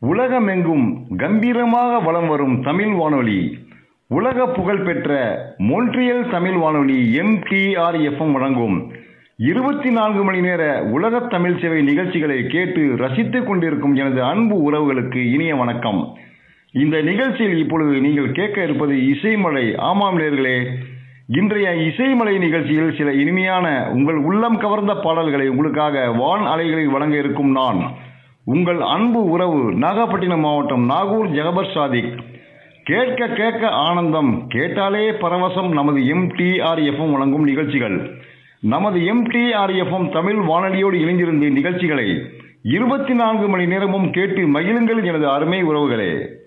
உலகமெங்கும் கம்பீரமாக வலம் வரும் தமிழ் வானொலி உலக புகழ்பெற்ற மொன்ட்ரியல் தமிழ் வானொலி எம்டிஆர் எஃப்எம் வழங்கும் இருபத்தி நான்கு மணி நேர உலக தமிழ் சேவை நிகழ்ச்சிகளை கேட்டு ரசித்துக் கொண்டிருக்கும் எனது அன்பு உறவுகளுக்கு இனிய வணக்கம் இந்த நிகழ்ச்சியில் இப்பொழுது நீங்கள் கேட்க இருப்பது இசைமலை ஆமாம் நேர்களே இன்றைய இசைமலை நிகழ்ச்சியில் சில இனிமையான உங்கள் உள்ளம் கவர்ந்த பாடல்களை உங்களுக்காக வான் அலைகளில் வழங்க இருக்கும் நான் உங்கள் அன்பு உறவு நாகப்பட்டினம் மாவட்டம் நாகூர் ஜெகபர் சாதிக் கேட்க கேட்க ஆனந்தம் கேட்டாலே பரவசம் நமது எம்டிஆர் எஃப்எம் வழங்கும் நிகழ்ச்சிகள் நமது எம்டிஆர் எஃப்எம் தமிழ் வானொலியோடு இணைந்திருந்த நிகழ்ச்சிகளை இருபத்தி நான்கு மணி நேரமும் கேட்டு மகிழுங்கள் எனது அருமை உறவுகளே